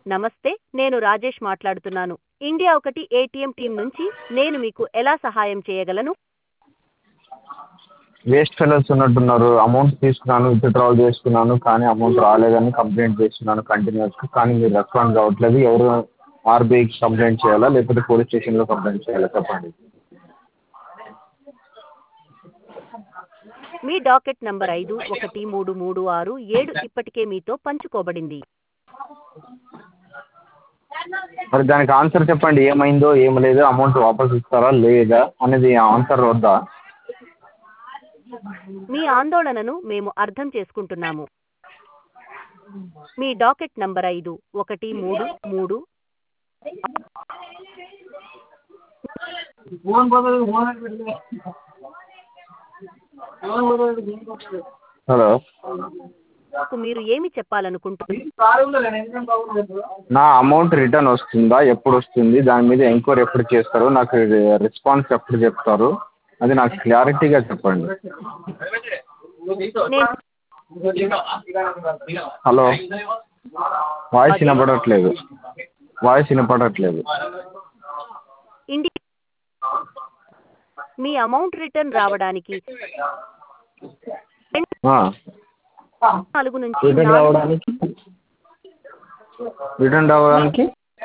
నమస్తే నేను రాజేష్ మాట్లాడుతున్నాను ఇండియా ఒకటి ఏటీఎం టీం నుంచి నేను మీకు ఎలా సహాయం చేయగలను వేస్ట్ ఫెలోస్ ఉన్నట్టున్నారు అమౌంట్ తీసుకున్నాను విత్డ్రాల్ చేసుకున్నాను కానీ అమౌంట్ రాలేదని కంప్లైంట్ చేస్తున్నాను కంటిన్యూస్గా కానీ మీరు రెస్పాండ్ కావట్లేదు ఎవరు ఆర్బీఐకి కంప్లైంట్ చేయాలా లేకపోతే పోలీస్ స్టేషన్లో కంప్లైంట్ చేయాలా చెప్పండి మీ డాకెట్ నంబర్ ఐదు ఒకటి మూడు మూడు ఆరు ఏడు ఇప్పటికే మీతో పంచుకోబడింది మరి దానికి ఆన్సర్ చెప్పండి ఏమైందో ఏం లేదో అమౌంట్ వాపస్ ఇస్తారా లేదా అనేది ఆన్సర్ వద్దా మీ ఆందోళనను మేము అర్థం చేసుకుంటున్నాము మీ డాకెట్ నంబర్ ఐదు ఒకటి మూడు మూడు హలో కు మీరు ఏమి చెప్పాలనుకుంటున్నారు నా అమౌంట్ రిటర్న్ వస్తుందా ఎప్పుడు వస్తుంది దాని మీద ఎంక్వైరీ ఎప్పుడు చేస్తారు నాకు రెస్పాన్స్ ఎప్పుడు చెప్తారు అది నాకు క్లారిటీగా చెప్పండి నేను హలో వాయిస్ వినపడట్లేదు వాయిస్ వినపడట్లేదు ఇండి మీ అమౌంట్ రిటర్న్ రావడానికి ఆ, నాలుగు నుంచి రిటర్న్ నాలుగు రావడానికి రిటర్న్ రావడానికి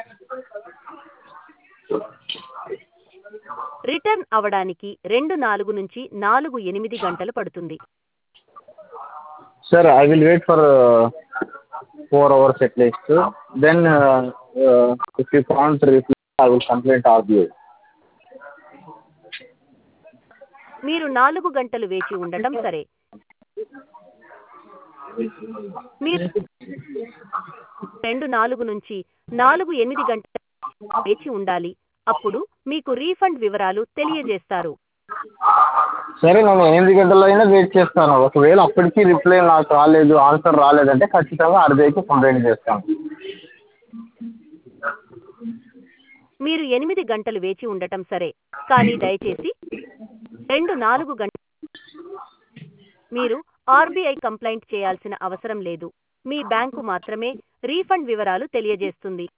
రిటర్న్ అవడానికి రెండు నాలుగు నుంచి నాలుగు ఎనిమిది గంటలు పడుతుంది sir I will wait for four hours at least then if you can't reply I will complaint RBI మీరు నాలుగు గంటలు వేచి ఉండటం సరే మీరు రెండు నాలుగు నుంచి నాలుగు ఎనిమిది గంటలు వేచి ఉండాలి అప్పుడు మీకు రీఫండ్ వివరాలు తెలియజేస్తారు సరే నేను ఎనిమిది గంటలు అయినా వెయిట్ చేస్తాను ఒకవేళ అప్పటికి రిప్లై నాకు రాలేదు ఆన్సర్ రాలేదంటే ఖచ్చితంగా ఆర్బీఐకి కంప్లైంట్ చేస్తాను మీరు ఎనిమిది గంటలు వేచి ఉండటం సరే కానీ దయచేసి రెండు నాలుగు గంటలు మీరు ఆర్బీఐ కంప్లైంట్ చేయాల్సిన అవసరం లేదు మీ బ్యాంకు మాత్రమే రీఫండ్ వివరాలు తెలియజేస్తుంది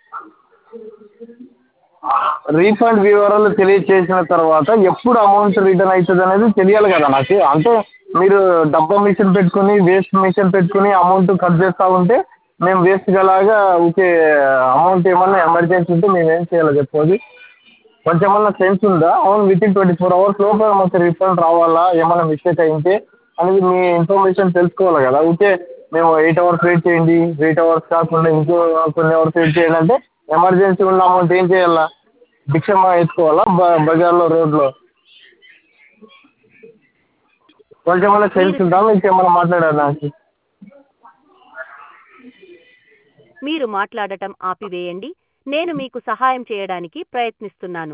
రీఫండ్ వివరాలు తెలియచేసిన తర్వాత ఎప్పుడు అమౌంట్ రిటర్న్ అవుతుంది అనేది తెలియాలి కదా నాకు అంటే మీరు డబ్బా మిషన్ పెట్టుకుని వేస్ట్ మిషన్ పెట్టుకుని అమౌంట్ కట్ చేస్తూ ఉంటే మేము వేస్ట్ గలాగా ఊకే అమౌంట్ ఏమన్నా ఎమర్జెన్సీ ఉంటే మేము ఏం చేయాలో చెప్పండి కొంచెమన్నా సెన్స్ ఉందా అవును within twenty four hours లోపల మాకు రిఫండ్ రావాలా ఏమైనా మిస్టేక్ అయితే అనేది మీ ఇన్ఫర్మేషన్ తెలుసుకోవాలి కదా ఊకే మేము ఎయిట్ అవర్స్ వెయిట్ చేయండి ఎయిట్ అవర్స్ కాకుండా ఇంకో కొన్ని అవర్స్ వెయిట్ చేయండి అంటే ఎమర్జెన్సీ ఉన్న అమౌంట్ ఏం చేయాలా భిక్షమా ఎత్తుకోవాలా బ బజార్లో రోడ్లో కొంచెమన్నా సెన్స్ ఉందా మీకు ఏమైనా మాట్లాడారు నాకు మీరు మాట్లాడటం ఆపివేయండి నేను మీకు సహాయం చేయడానికి ప్రయత్నిస్తున్నాను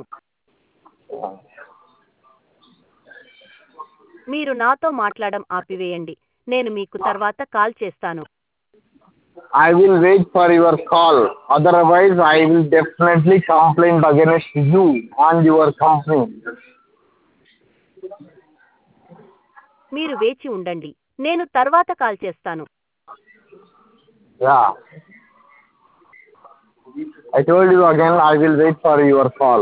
మీరు నాతో మాట్లాడడం ఆపివేయండి నేను మీకు తర్వాత కాల్ చేస్తాను I will wait for your call. Otherwise, I will definitely complain against you and your company. మీరు వేచి ఉండండి నేను తర్వాత కాల్ చేస్తాను Yeah. I told you again, I will wait for your call.